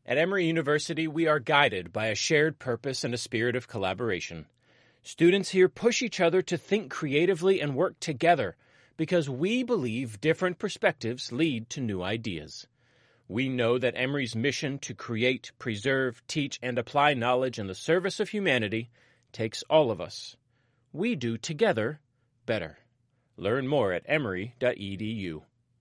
At Emory University, we are guided by a shared purpose and a spirit of collaboration. Students here push each other to think creatively and work together because we believe different perspectives lead to new ideas. We know that Emory's mission to create, preserve, teach, and apply knowledge in the service of humanity takes all of us. We do together better. Learn more at emory.edu.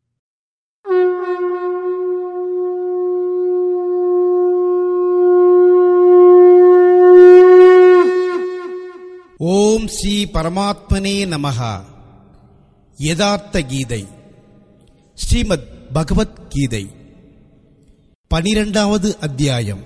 ஓம் ஸ்ரீ பரமாத்மனே நமஹா யதார்த்த கீதை ஸ்ரீமத் பகவத் கீதை பனிரெண்டாவது அத்தியாயம்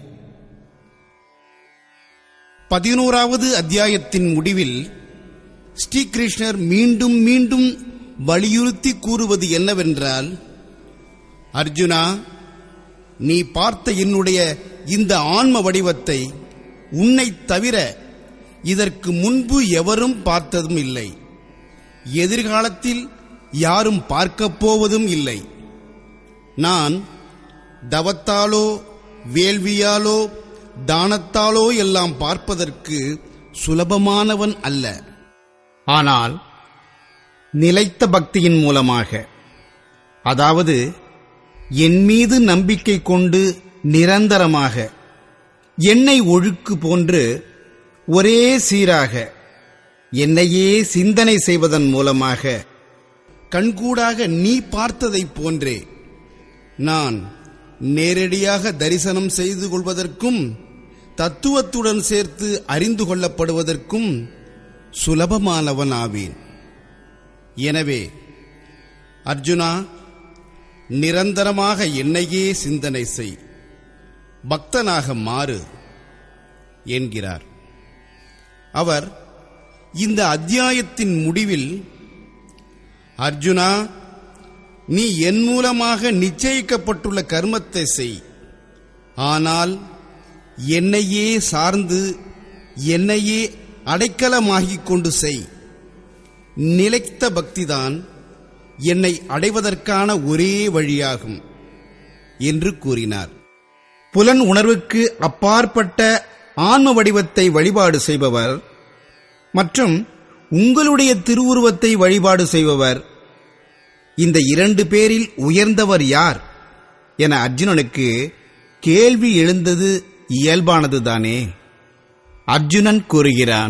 பதினோராவது அத்தியாயத்தின் முடிவில் ஸ்ரீகிருஷ்ணர் மீண்டும் மீண்டும் வலியுறுத்தி கூறுவது என்னவென்றால் அர்ஜுனா நீ பார்த்த என்னுடைய இந்த ஆன்ம வடிவத்தை உன்னைத் தவிர இதற்கு முன்பு எவரும் பார்த்ததும் இல்லை எதிர்காலத்தில் யாரும் பார்க்கப் போவதும் இல்லை நான் தவத்தாலோ வேள்வியாலோ தானத்தாலோ எல்லாம் பார்ப்பதற்கு சுலபமானவன் அல்ல ஆனால் நிலைத்த பக்தியின் மூலமாக அதாவது என் மீது நம்பிக்கை கொண்டு நிரந்தரமாக எண்ணெய் ஒழுக்கு போன்று ஒரே சீராக என்னையே சிந்தனை செய்வதன் மூலமாக கண்கூடாக நீ பார்த்ததைப் போன்றே நான் நேரடியாக தரிசனம் செய்து கொள்வதற்கும் தத்துவத்துடன் சேர்த்து அறிந்து கொள்ளப்படுவதற்கும் சுலபமானவன் ஆவேன் எனவே அர்ஜுனா நிரந்தரமாக என்னையே சிந்தனை செய் பக்தனாக மாறு என்கிறார் அவர் இந்த அத்தியாயத்தின் முடிவில் அர்ஜுனா நீ என் மூலமாக நிச்சயிக்கப்பட்டுள்ள கர்மத்தை செய் ஆனால் என்னையே சார்ந்து என்னையே அடைக்கலமாகிக் கொண்டு செய் நிலைத்த பக்திதான் என்னை அடைவதற்கான ஒரே வழியாகும் என்று கூறினார் புலன் உணர்வுக்கு அப்பாற்பட்ட ஆன்ம வடிவத்தை வழிபாடு செய்பவர் மற்றும் உங்களுடைய திருவுருவத்தை வழிபாடு செய்பவர் இந்த இரண்டு பேரில் உயர்ந்தவர் யார் என அர்ஜுனனுக்கு கேள்வி எழுந்தது இயல்பானதுதானே அர்ஜுனன் கூறுகிறான்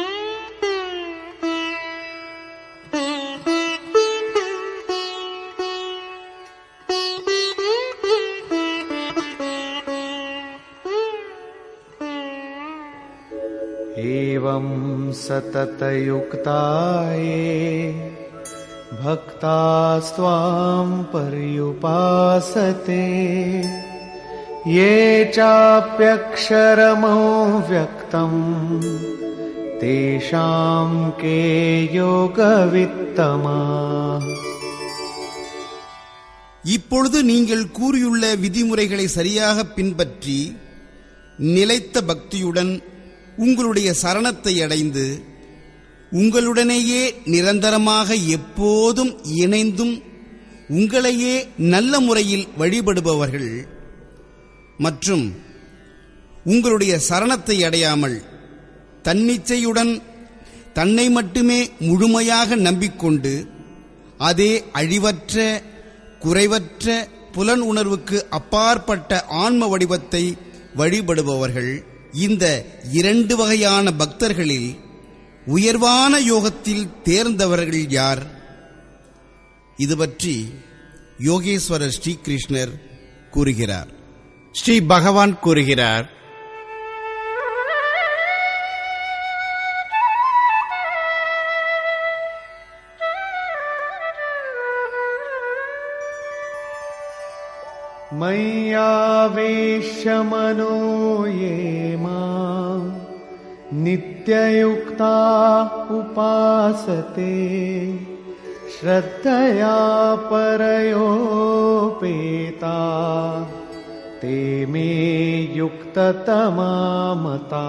एवं सततयुक्ता ये भक्तास्त्वां पर्युपासते ये चाप्यक्षरमो व्यक्तम् तेषां के योगवित्तमा இப்பொழுது நீங்கள் கூறியுள்ள விதிமுறைகளை சரியாக பின்பற்றி நிலைத்த பக்தியுடன் உங்களுடைய சரணத்தை அடைந்து உங்களுடனேயே நிரந்தரமாக எப்போதும் இணைந்தும் உங்களையே நல்ல முறையில் வழிபடுபவர்கள் மற்றும் உங்களுடைய சரணத்தை அடையாமல் தன்னிச்சையுடன் தன்னை மட்டுமே முழுமையாக நம்பிக்கொண்டு அதே அழிவற்ற குறைவற்ற புலன் உணர்வுக்கு அப்பாற்பட்ட ஆன்ம வடிவத்தை வழிபடுபவர்கள் இந்த இரண்டு வகையான பக்தர்களில் உயர்வான யோகத்தில் தேர்ந்தவர்கள் யார் இது பற்றி யோகேஸ்வரர் ஸ்ரீகிருஷ்ணர் கூறுகிறார் ஸ்ரீ பகவான் கூறுகிறார் मय्यावेश्य मनो ये मां नित्ययुक्ता उपासते श्रद्धया परयोपेता ते मे युक्ततमा मता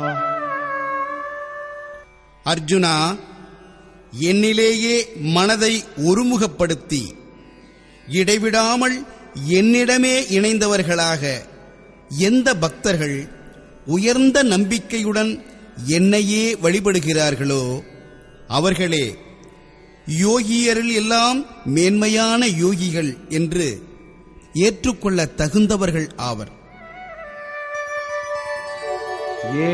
அர்ஜுனா என்னிலேயே மனதை ஒருமுகப்படுத்தி இடைவிடாமல் என்னிடமே இணைந்தவர்களாக எந்த பக்தர்கள் உயர்ந்த நம்பிக்கையுடன் என்னையே வழிபடுகிறார்களோ அவர்களே யோகியரில் எல்லாம் மேன்மையான யோகிகள் என்று ஏற்றுக்கொள்ள தகுந்தவர்கள் ஆவர் ये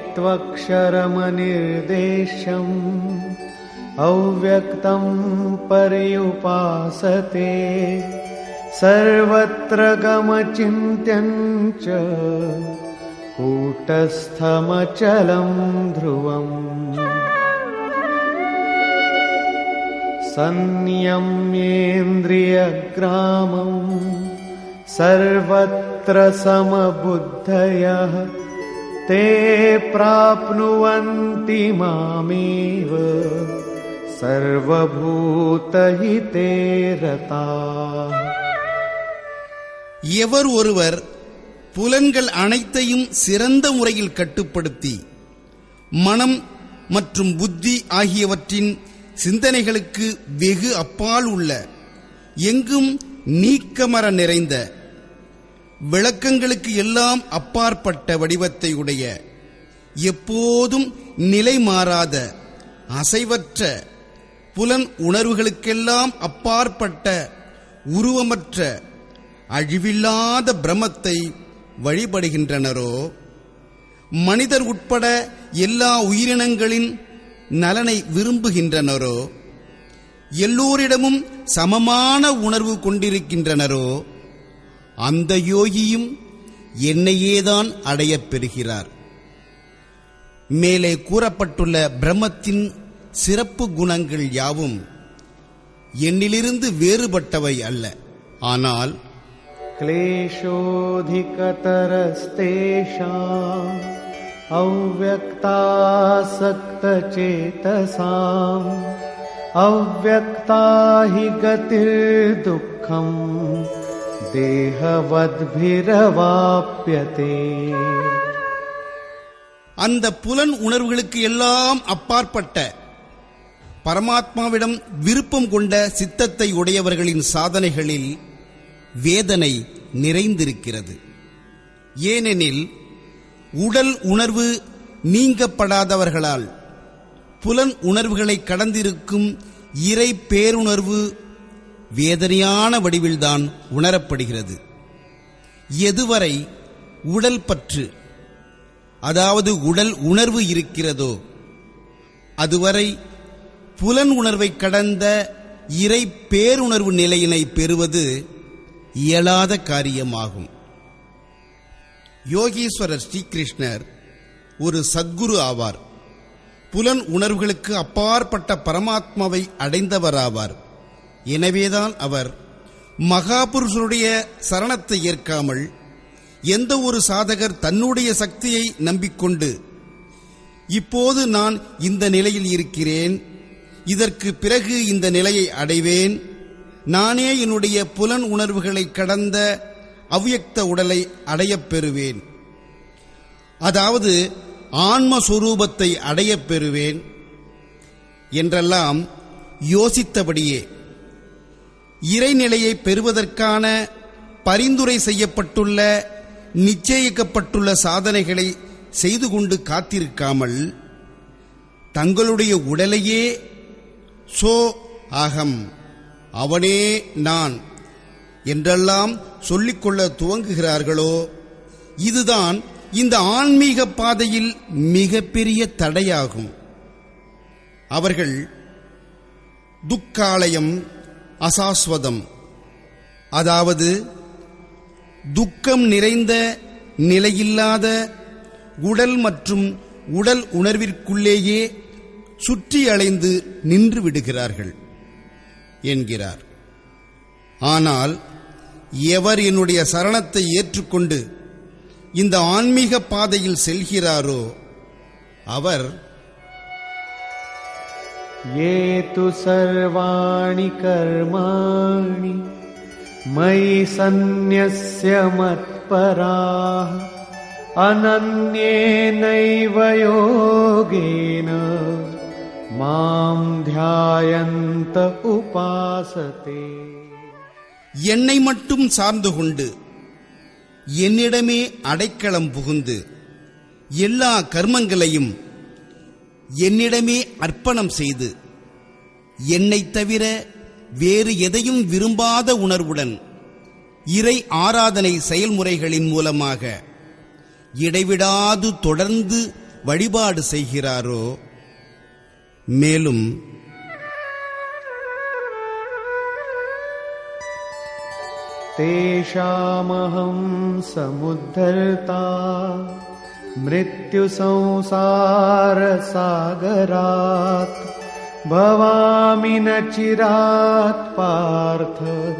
त्वक्षरमनिर्देशम् अव्यक्तम् पर्युपासते सर्वत्र गमचिन्त्यम् च कूटस्थमचलम् ध्रुवम् संयम्येन्द्रियग्रामम् सर्वत्र समबुद्धयः ते प्राप्नुवन्ति मामेव सर्वभूतहिते रताः எவர் ஒருவர் புலன்கள் அனைத்தையும் சிறந்த முறையில் கட்டுப்படுத்தி மனம் மற்றும் புத்தி ஆகியவற்றின் சிந்தனைகளுக்கு வெகு அப்பால் உள்ள எங்கும் நீக்கமர நிறைந்த விளக்கங்களுக்கு எல்லாம் அப்பாற்பட்ட வடிவத்தை உடைய எப்போதும் நிலை மாறாத அசைவற்ற புலன் உணர்வுகளுக்கெல்லாம் அப்பாற்பட்ட உருவமற்ற அழிவில்லாத பிரமத்தை வழிபடுகின்றனரோ மனிதர் உட்பட எல்லா உயிரினங்களின் நலனை விரும்புகின்றனரோ எல்லோரிடமும் சமமான உணர்வு கொண்டிருக்கின்றனரோ அந்த யோகியும் என்னையேதான் அடையப் பெறுகிறார் மேலே கூறப்பட்டுள்ள பிரம்மத்தின் சிறப்பு குணங்கள் யாவும் என்னிலிருந்து வேறுபட்டவை அல்ல ஆனால் क्लेशोऽधिकतरस्तेषाम् अव्यक्तासक्तचेतसाम् अव्यक्ता हि गतिर्दुःखम् देहवद्भिरवाप्यते அந்த புலன் உணர்வுகளுக்கு எல்லாம் அப்பாற்பட்ட பரமாத்மாவிடம் விருப்பம் கொண்ட சித்தத்தை உடையவர்களின் சாதனைகளில் வேதனை நிறைந்திருக்கிறது ஏனெனில் உடல் உணர்வு நீங்கப்படாதவர்களால் புலன் உணர்வுகளை கடந்திருக்கும் இறை பேருணர்வு வேதனையான வடிவில்தான் உணரப்படுகிறது எதுவரை உடல் பற்று அதாவது உடல் உணர்வு இருக்கிறதோ அதுவரை புலன் உணர்வை கடந்த இறை பேருணர்வு நிலையினை பெறுவது இயலாத காரியமாகும் யோகீஸ்வரர் ஸ்ரீகிருஷ்ணர் ஒரு சத்குரு ஆவார் புலன் உணர்வுகளுக்கு அப்பாற்பட்ட பரமாத்மாவை அடைந்தவராவார் எனவேதான் அவர் மகாபுருஷருடைய சரணத்தை ஏற்காமல் எந்த ஒரு சாதகர் தன்னுடைய சக்தியை நம்பிக்கொண்டு இப்போது நான் இந்த நிலையில் இருக்கிறேன் இதற்கு பிறகு இந்த நிலையை அடைவேன் நானே என்னுடைய புலன் உணர்வுகளை கடந்த அவ்யக்த உடலை அடையப் பெறுவேன் அதாவது ஆன்மஸ்வரூபத்தை அடையப் பெறுவேன் என்றெல்லாம் யோசித்தபடியே இறைநிலையை பெறுவதற்கான பரிந்துரை செய்யப்பட்டுள்ள நிச்சயிக்கப்பட்டுள்ள சாதனைகளை செய்து கொண்டு காத்திருக்காமல் தங்களுடைய உடலையே சோ அகம் அவனே நான் என்றெல்லாம் சொல்லிக்கொள்ள துவங்குகிறார்களோ இதுதான் இந்த ஆன்மீக பாதையில் மிகப்பெரிய தடையாகும் அவர்கள் துக்காலயம் அசாஸ்வதம் அதாவது துக்கம் நிறைந்த நிலையில்லாத உடல் மற்றும் உடல் உணர்விற்குள்ளேயே சுற்றி அலைந்து நின்று விடுகிறார்கள் என்கிறார் ஆனால் எவர் என்னுடைய சரணத்தை ஏற்றுக்கொண்டு இந்த ஆன்மீக பாதையில் செல்கிறாரோ அவர் ये तु सर्वाणि कर्माणि मयि सन्न्यस्य मत्पराः अनन्येनैव योगेन माम् ध्यायन्त उपासते என்னை மட்டும் சார்ந்து கொண்டு என்னிடமே அடைக்கலம் புகுந்து எல்லா கர்மங்களையும் என்னிடமே அர்ப்பணம் செய்து என்னைத் தவிர வேறு எதையும் விரும்பாத உணர்வுடன் இறை ஆராதனை செயல்முறைகளின் மூலமாக இடைவிடாது தொடர்ந்து வழிபாடு செய்கிறாரோ மேலும் तेषामहं समुद्धर्ता मृत्युसंसारसागरात् भवामि न चिरात् पार्थ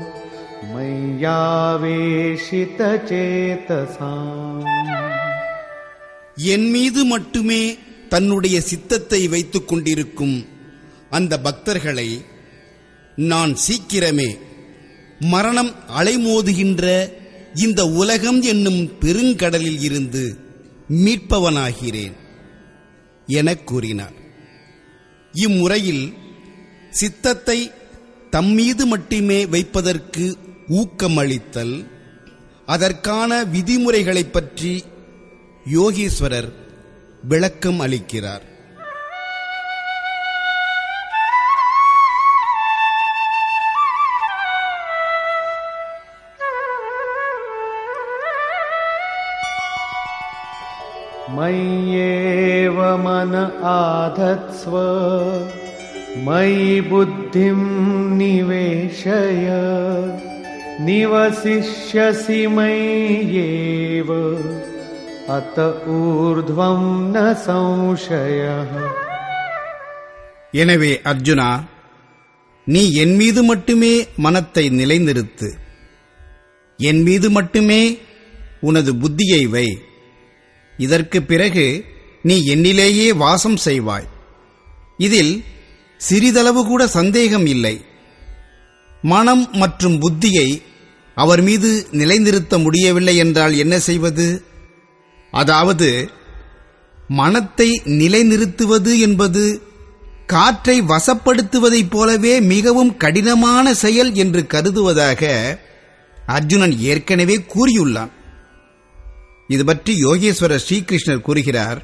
मय्यावेशितचेतसाम् என் மீது மட்டுமே தன்னுடைய சித்தத்தை வைத்துக் கொண்டிருக்கும் அந்த பக்தர்களை நான் சீக்கிரமே மரணம் அலைமோதுகின்ற இந்த உலகம் என்னும் பெருங்கடலில் இருந்து மீட்பவனாகிறேன் எனக் கூறினார் இம்முறையில் சித்தத்தை தம்மீது மட்டுமே வைப்பதற்கு ஊக்கமளித்தல் அதற்கான விதிமுறைகளைப் பற்றி யோகீஸ்வரர் விளக்கம் அளிக்கிறார் मय्येव मन आधत्स्व मयि बुद्धिं निवेशय निवसिष्यसि मय्येव अत ऊर्ध्वं न संशयः எனவே அர்ஜுனா நீ என் மீது மட்டுமே மனத்தை நிலைநிறுத்து என் மீது மட்டுமே உனது புத்தியை வை இதற்கு பிறகு நீ என்னிலேயே வாசம் செய்வாய் இதில் சிறிதளவு கூட சந்தேகம் இல்லை மனம் மற்றும் புத்தியை அவர் மீது நிலைநிறுத்த முடியவில்லை என்றால் என்ன செய்வது அதாவது மனத்தை நிலைநிறுத்துவது என்பது காற்றை வசப்படுத்துவதைப் போலவே மிகவும் கடினமான செயல் என்று கருதுவதாக அர்ஜுனன் ஏற்கனவே கூறியுள்ளான் இது பற்றி யோகேஸ்வரர் ஸ்ரீகிருஷ்ணர் கூறுகிறார்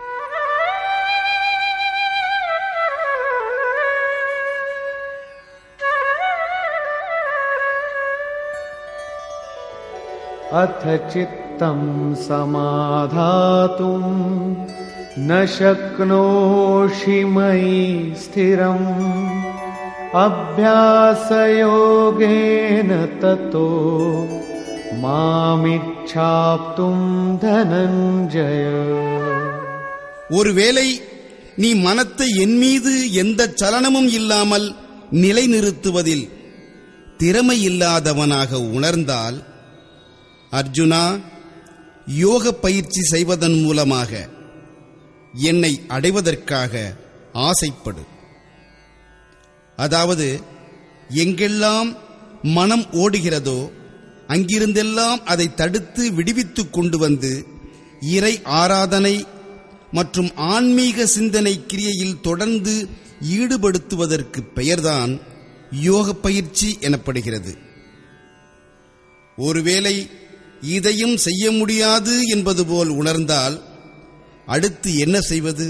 अथ चित्तं समाधातुम् न शक्नोषि मयि स्थिरम् अभ्यासयोगेन ततो मामिच्छाप्तुम् धनञ्जय ஒருவேளை நீ மனத்தை என் மீது எந்த சலனமும் இல்லாமல் நிலைநிறுத்துவதில் திறமையில்லாதவனாக உணர்ந்தால் அர்ஜுனா யோக பயிற்சி செய்வதன் மூலமாக என்னை அடைவதற்காக ஆசைப்படு அதாவது எங்கெல்லாம் மனம் ஓடுகிறதோ அங்கிருந்தெல்லாம் அதை தடுத்து விடுவித்துக் கொண்டு வந்து இறை ஆராதனை மற்றும் ஆன்மீக சிந்தனை கிரியையில் தொடர்ந்து ஈடுபடுத்துவதற்கு பெயர்தான் யோக பயிற்சி எனப்படுகிறது ஒருவேளை இதையும் செய்ய முடியாது என்பது போல் உணர்ந்தால் அடுத்து என்ன செய்வது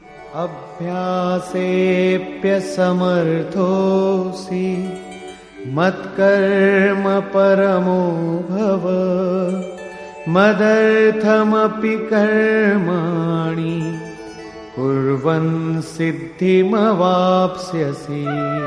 अभ्यासेऽप्यसमर्थोऽसि मत्कर्म परमो भव मदर्थमपि कर्माणि कुर्वन् सिद्धिमवाप्स्यसि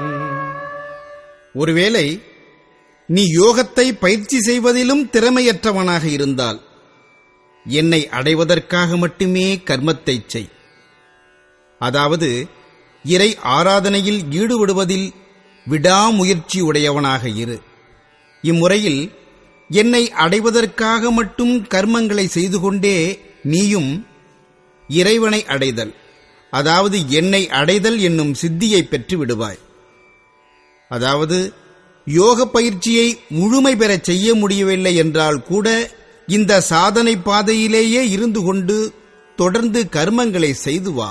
ஒருவேளை நீ யோகத்தை பயிற்சி செய்வதிலும் திறமையற்றவனாக இருந்தால் என்னை அடைவதற்காக மட்டுமே கர்மத்தைச் செய் அதாவது இறை ஆராதனையில் ஈடுபடுவதில் விடாமுயற்சி உடையவனாக இரு இம்முறையில் என்னை அடைவதற்காக மட்டும் கர்மங்களை செய்து கொண்டே நீயும் இறைவனை அடைதல் அதாவது என்னை அடைதல் என்னும் சித்தியை பெற்று விடுவாய் அதாவது யோக பயிற்சியை முழுமை பெறச் செய்ய முடியவில்லை என்றால் கூட இந்த சாதனை பாதையிலேயே இருந்து கொண்டு தொடர்ந்து கர்மங்களை செய்து வா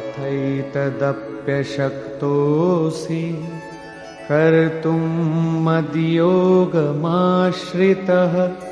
पार्थैतदप्यशक्तोऽसि कर्तुं मद्योगमाश्रितः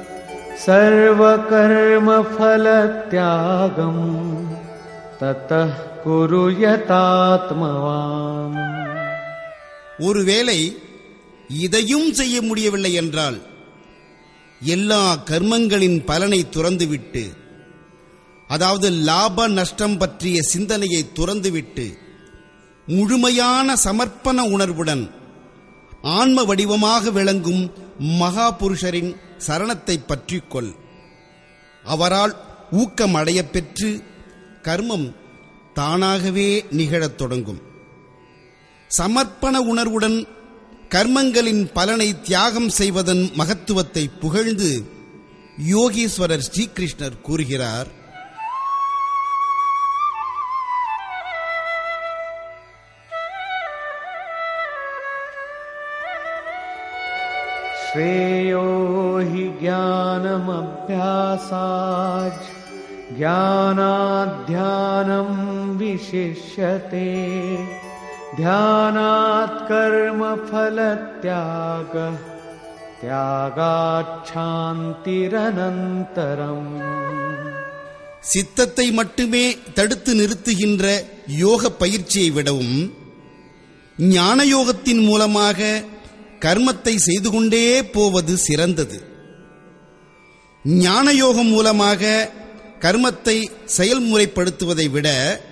सर्वकर्मफलत्यागम् ततः कुरु यतात्मवान् ஒருவேளை இதையும் செய்ய முடியவில்லை என்றால் எல்லா கர்மங்களின் பலனை துறந்துவிட்டு அதாவது லாப நஷ்டம் பற்றிய சிந்தனையை துறந்துவிட்டு முழுமையான சமர்ப்பண உணர்வுடன் ஆன்ம வடிவமாக விளங்கும் மகா புருஷரின் சரணத்தை பற்றிக்கொள் அவரால் ஊக்கம் அடையப் பெற்று கர்மம் தானாகவே நிகழத் தொடங்கும் சமர்ப்பண உணர்வுடன் கர்மங்களின் பலனை தியாகம் செய்வதன் மகத்துவத்தை புகழ்ந்து யோகீஸ்வரர் ஸ்ரீகிருஷ்ணர் கூறுகிறார் श्रेयो हि ज्ञानमभ्यासाज् ज्ञानाध्यानं विशिष्यते ध्यानात् कर्मफलत्यागः त्यागाच्छान्तिरनन्तरम् சித்தத்தை மட்டுமே தடுத்து நிறுத்துகின்ற யோக பயிற்சியை விடவும் ஞானயோகத்தின் மூலமாக கர்மத்தை செய்து கொண்டே போவது சிறந்தது ஞானயோகம் மூலமாக கர்மத்தை செயல்முறைப்படுத்துவதை விட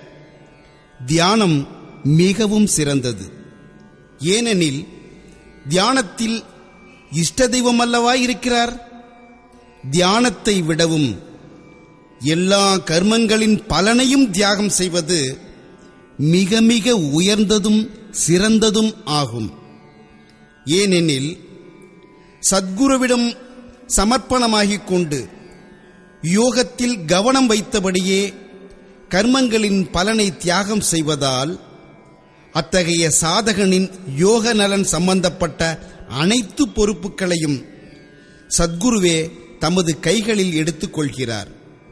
தியானம் மிகவும் சிறந்தது ஏனெனில் தியானத்தில் இஷ்ட தெய்வம் அல்லவா இருக்கிறார் தியானத்தை விடவும் எல்லா கர்மங்களின் பலனையும் தியாகம் செய்வது மிக மிக உயர்ந்ததும் சிறந்ததும் ஆகும் ஏனெனில் சத்குருவிடம் சமர்ப்பணமாகிக் கொண்டு யோகத்தில் கவனம் வைத்தபடியே கர்மங்களின் பலனை தியாகம் செய்வதால் அத்தகைய சாதகனின் யோக நலன் சம்பந்தப்பட்ட அனைத்து பொறுப்புகளையும் சத்குருவே தமது கைகளில் எடுத்துக்கொள்கிறார்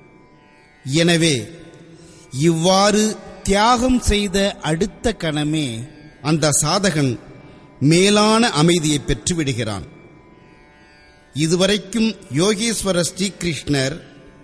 எனவே இவ்வாறு தியாகம் செய்த அடுத்த கணமே அந்த சாதகன் மேலான அமைதியை பெற்றுவிடுகிறான் இதுவரைக்கும் யோகேஸ்வர ஸ்ரீகிருஷ்ணர்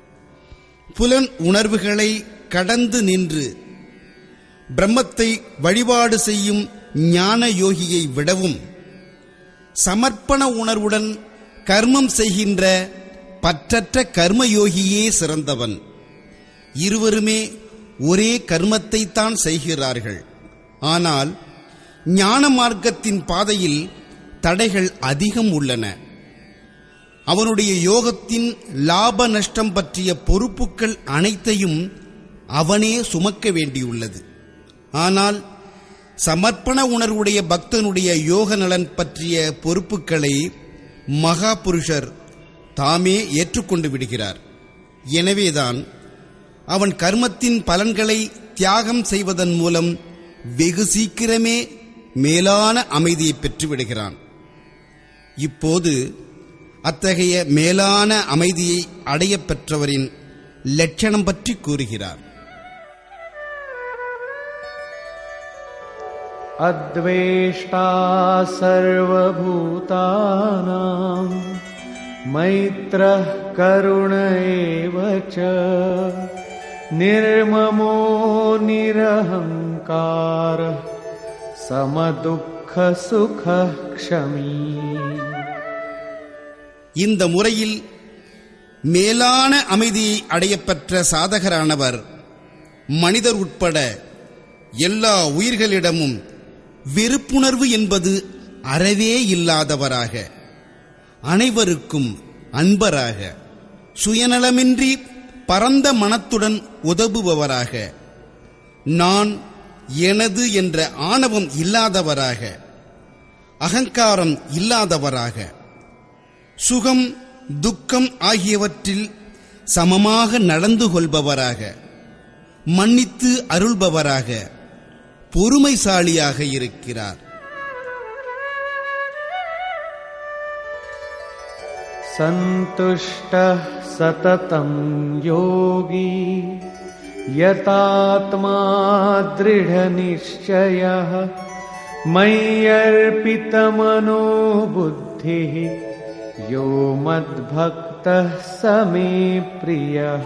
புலன் உணர்வுகளை கடந்து நின்று பிரம்மத்தை வழிபாடு செய்யும் ஞான யோகியை விடவும் சமர்ப்பண உணர்வுடன் கர்மம் செய்கின்ற பற்றற்ற கர்மயோகியே சிறந்தவன் இருவருமே ஒரே கர்மத்தை தான் செய்கிறார்கள் ஆனால் ஞான மார்க்கத்தின் பாதையில் தடைகள் அதிகம் உள்ளன அவனுடைய யோகத்தின் லாப நஷ்டம் பற்றிய பொறுப்புகள் அனைத்தையும் அவனே சுமக்க வேண்டியுள்ளது ஆனால் சமர்ப்பண உணர்வுடைய பக்தனுடைய யோக நலன் பற்றிய பொறுப்புகளை மகா புருஷர் தாமே ஏற்றுக்கொண்டு விடுகிறார் எனவேதான் அவன் கர்மத்தின் பலன்களை தியாகம் செய்வதன் மூலம் வெகு சீக்கிரமே மேலான அமைதியை பெற்றுவிடுகிறான் இப்போது அத்தகைய மேலான அமைதியை அடையப் பெற்றவரின் லட்சணம் பற்றி கூறுகிறார் अद्वेष्टा सर्वभूतानां मैत्रः करुण एव च निर्ममो निरहङ्कारः समदुःखसुखः क्षमी இந்த முறையில் மேலான அமைதியை அடையப்பெற்ற சாதகரானவர் மனிதர் உட்பட எல்லா உயிர்களிடமும் வெறுப்புணர்வு என்பது அறவே இல்லாதவராக அனைவருக்கும் அன்பராக சுயநலமின்றி பரந்த மனத்துடன் உதவுபவராக நான் எனது என்ற ஆணவம் இல்லாதவராக அகங்காரம் இல்லாதவராக சுகம் துக்கம் ஆகியவற்றில் சமமாக நடந்து கொள்பவராக மன்னித்து அருள்பவராக பொறுமைசாலியாக இருக்கிறார் सन्तुष्टः सततं योगी यतात्मा दृढनिश्चयः मय्यर्पितमनो बुद्धिः यो मद्भक्तः स मे प्रियः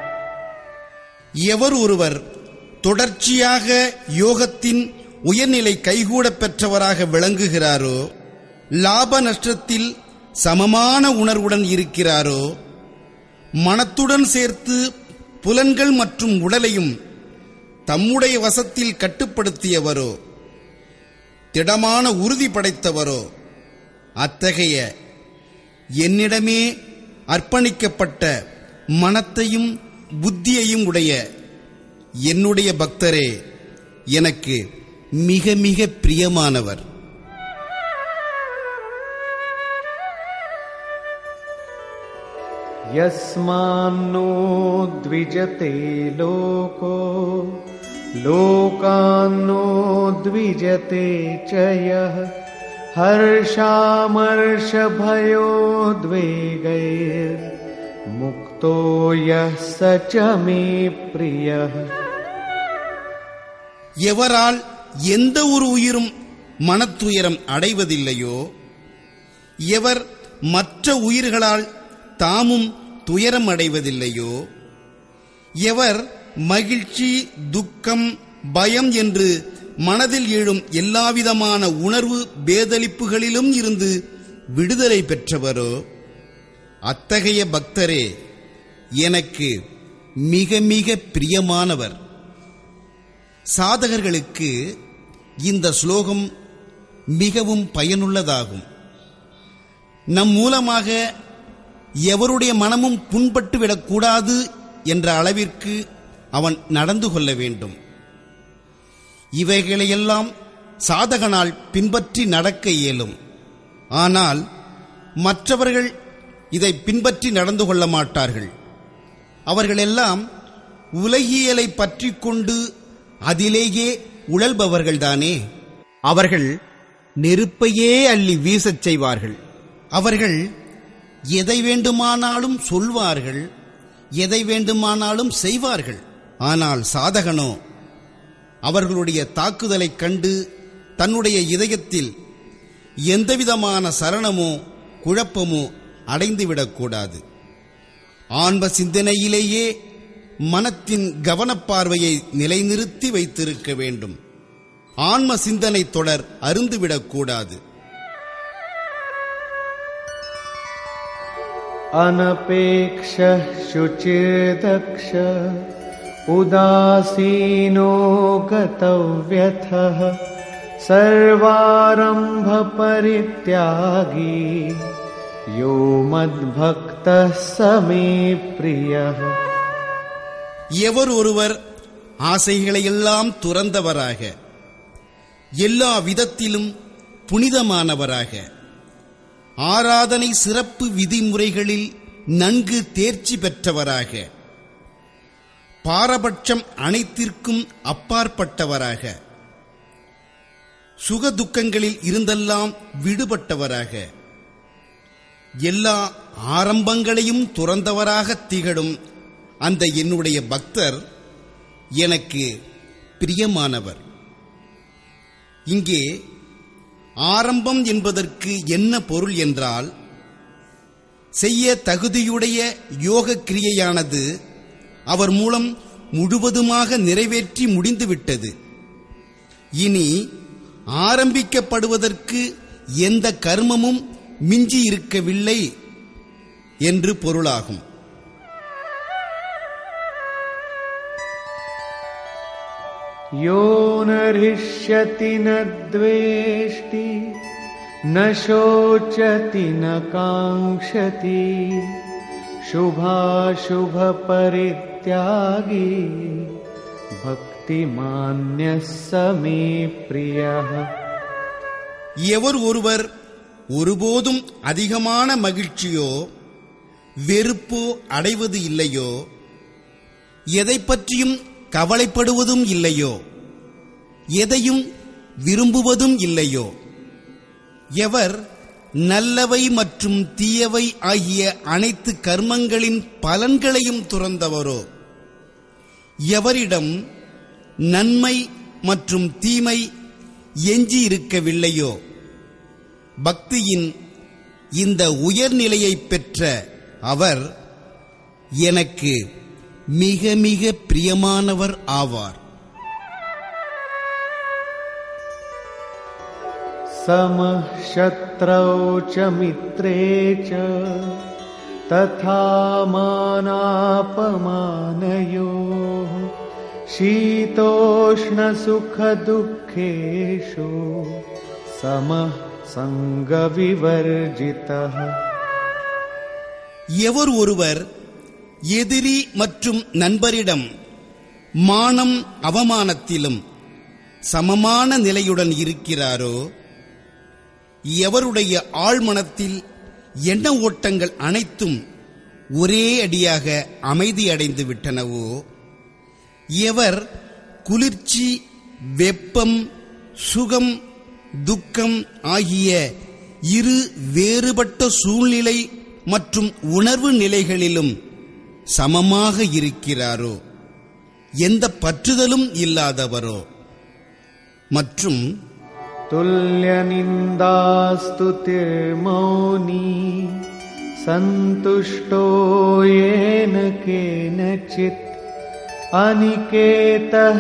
எவர் ஒருவர் தொடர்ச்சியாக யோகத்தின் உயர்நிலை கைகூடப் பெற்றவராக விளங்குகிறாரோ லாப நஷ்டத்தில் சமமான உணர்வுடன் இருக்கிறாரோ மனத்துடன் சேர்த்து புலன்கள் மற்றும் உடலையும் தம்முடைய வசத்தில் கட்டுப்படுத்தியவரோ திடமான உறுதி படைத்தவரோ அத்தகைய என்னிடமே அர்ப்பணிக்கப்பட்ட மனத்தையும் புத்தியையும் உடைய என்னுடைய பக்தரே எனக்கு மிக மிக பிரியமானவர் यस्मान्नो द्विजते लोको लोकान्नो द्विजते च यः हर्षामर्षभयोद्वेगैर्मुक्तो यः स च मे प्रियः எவரால் எந்த ஒரு உயிரும் மனத்துயரம் அடைவதில்லையோ எவர் மற்ற உயிர்களால் தாமும் துயரம் அடைவதில்லையோ எவர் மகிழ்ச்சி துக்கம் பயம் என்று மனதில் எழும் எல்லாவிதமான உணர்வு பேதலிப்புகளிலும் இருந்து விடுதலை பெற்றவரோ அத்தகைய பக்தரே எனக்கு மிக மிக பிரியமானவர் சாதகர்களுக்கு இந்த ஸ்லோகம் மிகவும் பயனுள்ளதாகும் நம் மூலமாக எவருடைய மனமும் புண்பட்டு விடக்கூடாது என்ற அளவிற்கு அவன் நடந்து கொள்ள வேண்டும் இவைகளையெல்லாம் சாதகனால் பின்பற்றி நடக்க இயலும் ஆனால் மற்றவர்கள் இதை பின்பற்றி நடந்து கொள்ள மாட்டார்கள் அவர்களெல்லாம் உலகியலை பற்றி கொண்டு அதிலேயே உழல்பவர்கள்தானே அவர்கள் நெருப்பையே அள்ளி வீசச் செய்வார்கள் அவர்கள் எதை வேண்டுமானாலும் சொல்வார்கள் எதை வேண்டுமானாலும் செய்வார்கள் ஆனால் சாதகனோ அவர்களுடைய தாக்குதலைக் கண்டு தன்னுடைய இதயத்தில் எந்தவிதமான சரணமோ குழப்பமோ அடைந்துவிடக்கூடாது ஆன்ம சிந்தனையிலேயே மனத்தின் கவனப்பார்வையை நிலைநிறுத்தி வைத்திருக்க வேண்டும் ஆன்ம சிந்தனை தொடர் அருந்துவிடக்கூடாது अनपेक्षः शुचिर्दक्ष उदासीनो गतव्यथः सर्वारम्भपरित्यागी यो मद्भक्तः स मे प्रियः எவர் ஒருவர் ஆசைகளையெல்லாம் துறந்தவராக எல்லா விதத்திலும் புனிதமானவராக ஆராதனை சிறப்பு விதிமுறைகளில் நன்கு தேர்ச்சி பெற்றவராக பாரபட்சம் அனைத்திற்கும் அப்பாற்பட்டவராக சுக துக்கங்களில் இருந்தெல்லாம் விடுபட்டவராக எல்லா ஆரம்பங்களையும் துறந்தவராக திகழும் அந்த என்னுடைய பக்தர் எனக்கு பிரியமானவர் இங்கே ஆரம்பம் என்பதற்கு என்ன பொருள் என்றால் செய்ய தகுதியுடைய யோக கிரியையானது அவர் மூலம் முழுவதுமாக நிறைவேற்றி முடிந்துவிட்டது இனி ஆரம்பிக்கப்படுவதற்கு எந்த கர்மமும் மிஞ்சி இருக்கவில்லை என்று பொருளாகும் यो न हृष्यति न द्वेष्टि न शोचति न काङ्क्षति शुभाशुभपरित्यागी भक्तिमान्यः स मे प्रियः எவர் ஒருவர் ஒருபோதும் அதிகமான மகிழ்ச்சியோ வெறுப்போ அடைவது இல்லையோ எதை பற்றியும் கவலைப்படுவதும் இல்லையோ எதையும் விரும்புவதும் இல்லையோ எவர் நல்லவை மற்றும் தீயவை ஆகிய அனைத்து கர்மங்களின் பலன்களையும் துறந்தவரோ எவரிடம் நன்மை மற்றும் தீமை எஞ்சி இருக்கவில்லையோ பக்தியின் இந்த உயர்நிலையை பெற்ற அவர் எனக்கு மிக மிக பிரியமானவர் ஆவார் समः शत्रौ च मित्रे च तथा मानापमानयोः शीतोष्णसुखदुःखेषु समः सङ्गविवर्जितः எவர் ஒருவர் எதிரி மற்றும் நண்பரிடம் மானம் அவமானத்திலும் சமமான நிலையுடன் இருக்கிறாரோ எவருடைய ஆழ்மனத்தில் எண்ண ஓட்டங்கள் அனைத்தும் ஒரே அடியாக அமைதி அடைந்து விட்டனவோ எவர் குளிர்ச்சி வெப்பம் சுகம் துக்கம் ஆகிய இரு வேறுபட்ட சூழ்நிலை மற்றும் உணர்வு நிலைகளிலும் சமமாக இருக்கிறாரோ எந்த பற்றுதலும் இல்லாதவரோ மற்றும் तुल्यनिन्दास्तुतिर्मौनी सन्तुष्टो येन केनचित् अनिकेतः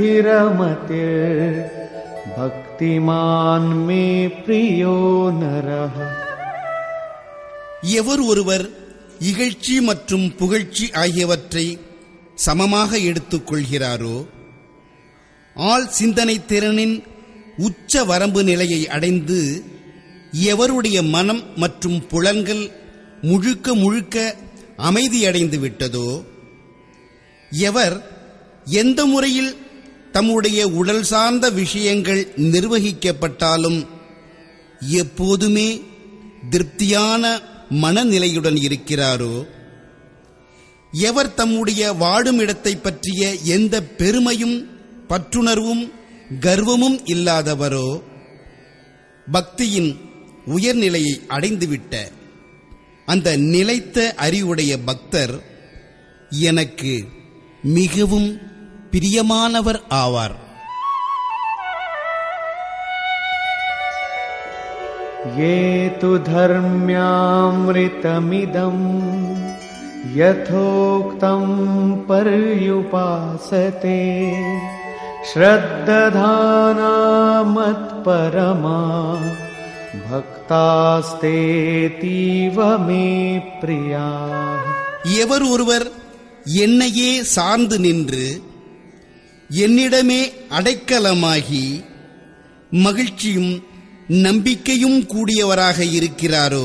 स्थिरमतिर्भक्तिमान् मे प्रियो नरः எவர் ஒருவர் இகழ்ச்சி மற்றும் புகழ்ச்சி ஆகியவற்றை சமமாக எடுத்துக் கொள்கிறாரோ ஆள் சிந்தனை திறனின் உச்ச வரம்பு நிலையை அடைந்து எவருடைய மனம் மற்றும் புலன்கள் முழுக்க முழுக்க அமைதியடைந்து விட்டதோ எவர் எந்த முறையில் தம்முடைய உடல் சார்ந்த விஷயங்கள் நிர்வகிக்கப்பட்டாலும் எப்போதுமே திருப்தியான மனநிலையுடன் இருக்கிறாரோ எவர் தம்முடைய வாடும் இடத்தை பற்றிய எந்த பெருமையும் பற்றுணர்வும் கர்வமும் இல்லாதவரோ பக்தியின் உயர்நிலையை அடைந்துவிட்ட அந்த நிலைத்த அறிவுடைய பக்தர் எனக்கு மிகவும் பிரியமானவர் ஆவார் ये तु धर्म्यामृतमिदम् यथोक्तम् पर्युपासते श्रद्दधानामत्परमा भक्तास्तेतीव मे प्रियाः எவர் ஒருவர் என்னையே சார்ந்து நின்று என்னிடமே அடைக்கலமாகி மகிழ்ச்சியும் நம்பிக்கையும் கூடியவராக இருக்கிறாரோ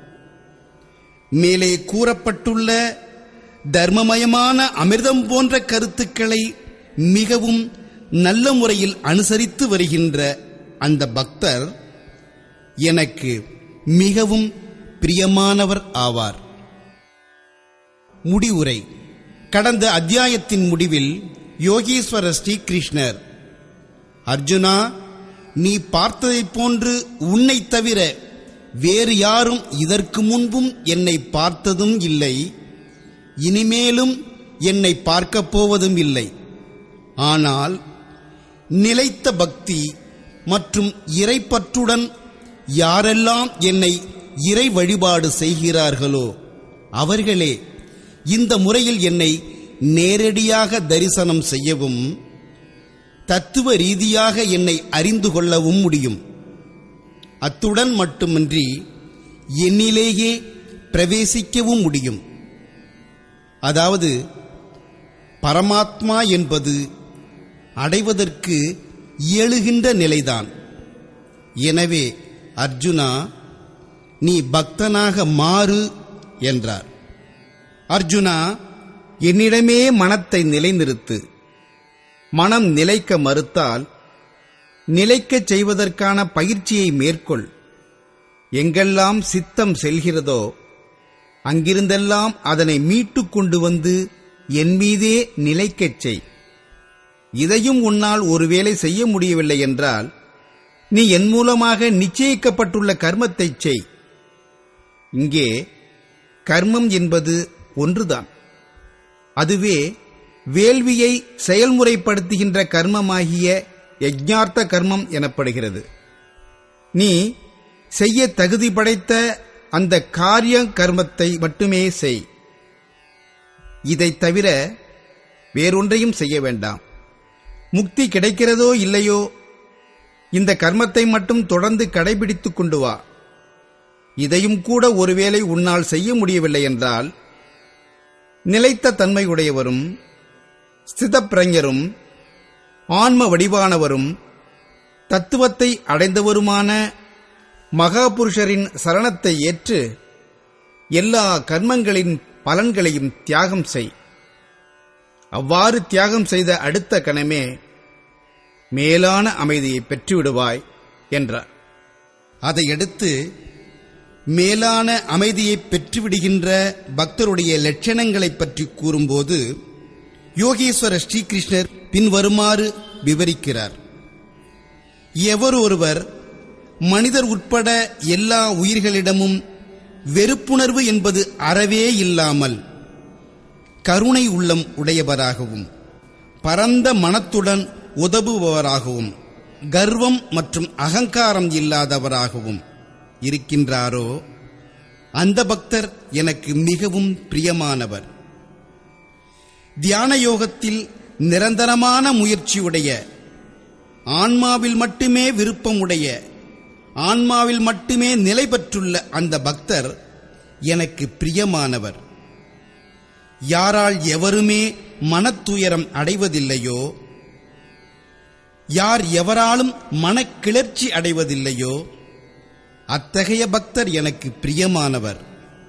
மேலே கூறப்பட்டுள்ள தர்மமயமான அமிர்தம் போன்ற கருத்துக்களை மிகவும் நல்ல முறையில் அனுசரித்து வருகின்ற அந்த பக்தர் எனக்கு மிகவும் பிரியமானவர் ஆவார் முடிவுரை கடந்த அத்தியாயத்தின் முடிவில் யோகீஸ்வர ஸ்ரீகிருஷ்ணர் அர்ஜுனா நீ பார்த்ததைப் போன்று உன்னைத் தவிர வேறு யாரும் இதற்கு முன்பும் என்னை பார்த்ததும் இல்லை இனிமேலும் என்னை பார்க்கப் போவதும் இல்லை ஆனால் நிலைத்த பக்தி மற்றும் இறைப்பற்றுடன் யாரெல்லாம் என்னை இறை வழிபாடு செய்கிறார்களோ அவர்களே இந்த முறையில் என்னை நேரடியாக தரிசனம் செய்யவும் தத்துவ ரீதியாக என்னை அறிந்து கொள்ளவும் முடியும் அத்துடன் மட்டுமின்றி என்னிலேயே பிரவேசிக்கவும் முடியும் அதாவது பரமாத்மா என்பது அடைவதற்கு இயலுகின்ற நிலைதான் எனவே அர்ஜுனா நீ பக்தனாக மாறு என்றார் அர்ஜுனா என்னிடமே மனத்தை நிலைநிறுத்து மனம் நிலைக்க மறுத்தால் நிலைக்கச் செய்வதற்கான பயிற்சியை மேற்கொள் எங்கெல்லாம் சித்தம் செல்கிறதோ அங்கிருந்தெல்லாம் அதனை மீட்டுக் கொண்டு வந்து என் மீதே நிலைக்கச் செய் இதையும் உன்னால் ஒருவேளை செய்ய முடியவில்லை என்றால் நீ என் மூலமாக நிச்சயிக்கப்பட்டுள்ள கர்மத்தைச் செய் இங்கே கர்மம் என்பது ஒன்றுதான் அதுவே வேள்வியை செயல்முறைப்படுத்துகின்ற கர்மமாகிய யஜ்ஞார்த்த கர்மம் எனப்படுகிறது நீ செய்ய தகுதி படைத்த அந்த காரிய கர்மத்தை மட்டுமே செய் இதைத் தவிர வேறொன்றையும் செய்ய வேண்டாம் முக்தி கிடைக்கிறதோ இல்லையோ இந்த கர்மத்தை மட்டும் தொடர்ந்து கடைபிடித்துக் கொண்டு வா இதையும் கூட ஒருவேளை உன்னால் செய்ய முடியவில்லை என்றால் நிலைத்த தன்மையுடையவரும் ஸ்திதப்பிரஞரும் ஆன்ம வடிவானவரும் தத்துவத்தை அடைந்தவருமான மகாபுருஷரின் சரணத்தை ஏற்று எல்லா கர்மங்களின் பலன்களையும் தியாகம் செய் அவ்வாறு தியாகம் செய்த அடுத்த கணமே மேலான அமைதியை பெற்றுவிடுவாய் என்றார் அதையடுத்து மேலான அமைதியை பெற்றுவிடுகின்ற பக்தருடைய லட்சணங்களைப் பற்றி கூறும்போது யோகேஸ்வர ஸ்ரீகிருஷ்ணர் பின்வருமாறு விவரிக்கிறார் எவர் ஒருவர் மனிதர் உட்பட எல்லா உயிர்களிடமும் வெறுப்புணர்வு என்பது அறவே இல்லாமல் கருணை உள்ளம் உடையவராகவும் பரந்த மனத்துடன் உதவுபவராகவும் கர்வம் மற்றும் அகங்காரம் இல்லாதவராகவும் இருக்கின்றாரோ அந்த பக்தர் எனக்கு மிகவும் பிரியமானவர் தியான யோகத்தில் நிரந்தரமான முயற்சியுடைய ஆன்மாவில் மட்டுமே விருப்பமுடைய ஆன்மாவில் மட்டுமே நிலை பெற்றுள்ள அந்த பக்தர் எனக்கு பிரியமானவர் யாரால் எவருமே மனத்துயரம் அடைவதில்லையோ யார் எவராலும் மனக்கிளர்ச்சி அடைவதில்லையோ அத்தகைய பக்தர் எனக்கு பிரியமானவர்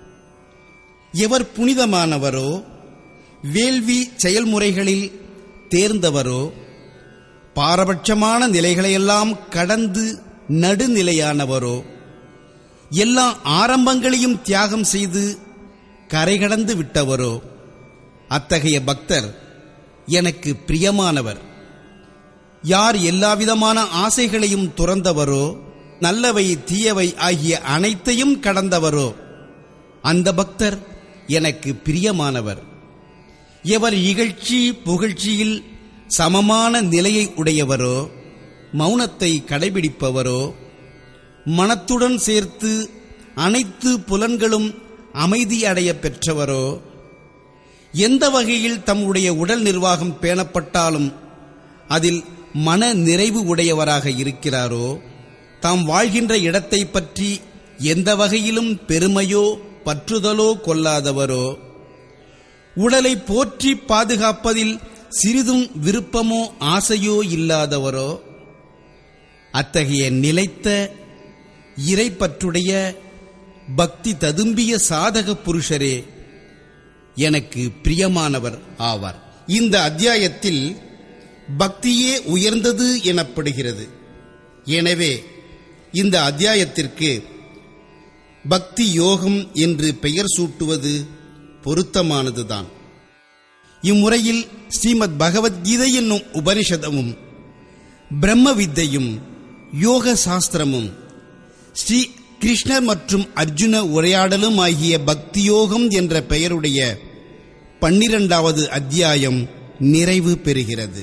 எவர் புனிதமானவரோ வேள்வி செயல்முறைகளில் தேர்ந்தவரோ பாரபட்சமான நிலைகளையெல்லாம் கடந்து நடுநிலையானவரோ எல்லா ஆரம்பங்களையும் தியாகம் செய்து கரை கடந்து விட்டவரோ அத்தகைய பக்தர் எனக்கு பிரியமானவர் யார் எல்லாவிதமான ஆசைகளையும் துறந்தவரோ நல்லவை தீயவை ஆகிய அனைத்தையும் கடந்தவரோ அந்த பக்தர் எனக்கு பிரியமானவர் எவர் இகழ்ச்சி புகழ்ச்சியில் சமமான நிலையை உடையவரோ மௌனத்தை கடைபிடிப்பவரோ மனத்துடன் சேர்த்து அனைத்து புலன்களும் அமைதியடைய பெற்றவரோ எந்த வகையில் தம்முடைய உடல் நிர்வாகம் பேணப்பட்டாலும் அதில் மன நிறைவு உடையவராக இருக்கிறாரோ தாம் வாழ்கின்ற இடத்தை பற்றி எந்த வகையிலும் பெருமையோ பற்றுதலோ கொள்ளாதவரோ உடலை போற்றி பாதுகாப்பதில் சிறிதும் விருப்பமோ ஆசையோ இல்லாதவரோ அத்தகைய நிலைத்த இறைப்பற்றுடைய பக்தி ததும்பிய சாதக புருஷரே எனக்கு பிரியமானவர் ஆவார் இந்த அத்தியாயத்தில் பக்தியே உயர்ந்தது எனப்படுகிறது எனவே இந்த அத்தியாயத்திற்கு பக்தி யோகம் என்று பெயர் சூட்டுவது பொருத்தமானதுதான் இம்முறையில் ஸ்ரீமத் பகவத்கீதை என்னும் உபனிஷதமும் பிரம்ம வித்தையும் யோக சாஸ்திரமும் ஸ்ரீ கிருஷ்ணர் மற்றும் அர்ஜுன உரையாடலும் ஆகிய பக்தியோகம் என்ற பெயருடைய பன்னிரண்டாவது அத்தியாயம் நிறைவு பெறுகிறது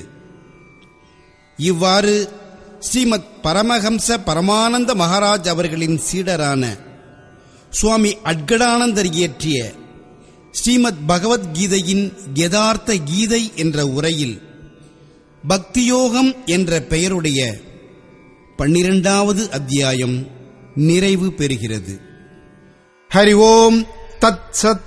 இவ்வாறு ஸ்ரீமத் பரமஹம்ச பரமானந்த மகாராஜ் அவர்களின் சீடரான சுவாமி அட்கடானந்தர் இயற்றிய ஸ்ரீமத் பகவத்கீதையின் யதார்த்த கீதை என்ற உரையில் பக்தியோகம் என்ற பெயருடைய பன்னிரண்டாவது அத்தியாயம் நிறைவு பெறுகிறது ஹரி ஓம் தத் சத்